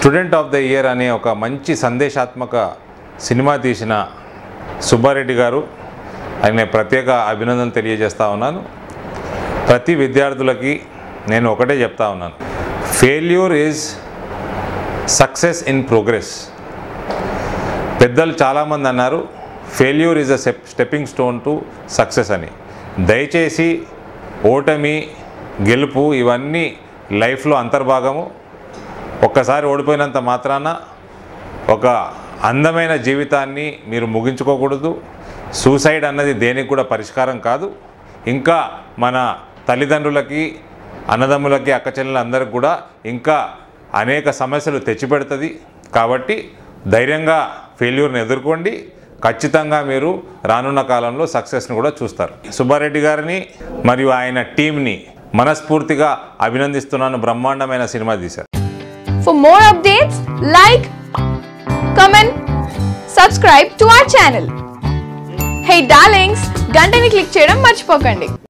Student of the year అనే ఒక మంచి సందేశాత్మక సినిమా తీసిన సుబ్బారెడ్డి గారు ఆయన ప్రత్యేక అభినందనలు తెలియజేస్తా ఉన్నాను ప్రతి విద్యార్థులకి నేను ఒకటే చెప్తా ఉన్నాను failure is success in progress పెద్దలు చాలామంది అన్నారు failure is a stepping stone to success అని దయచేసి ఓటమి గెలుపు ఇవన్నీ లైఫ్లో అంతర్భాగము ఒక్కసారి ఓడిపోయినంత మాత్రాన ఒక అందమైన జీవితాన్ని మీరు ముగించుకోకూడదు సూసైడ్ అన్నది దేనికి కూడా పరిష్కారం కాదు ఇంకా మన తల్లిదండ్రులకి అన్నదమ్ములకి అక్కచెల్లెలందరికీ కూడా ఇంకా అనేక సమస్యలు తెచ్చిపెడుతుంది కాబట్టి ధైర్యంగా ఫెయిల్యూర్ని ఎదుర్కోండి ఖచ్చితంగా మీరు రానున్న కాలంలో సక్సెస్ని కూడా చూస్తారు సుబ్బారెడ్డి గారిని మరియు ఆయన టీంని మనస్ఫూర్తిగా అభినందిస్తున్నాను బ్రహ్మాండమైన సినిమా తీశారు For more updates, like, comment, subscribe to our channel. Hey darlings, గంటని click చేయడం మర్చిపోకండి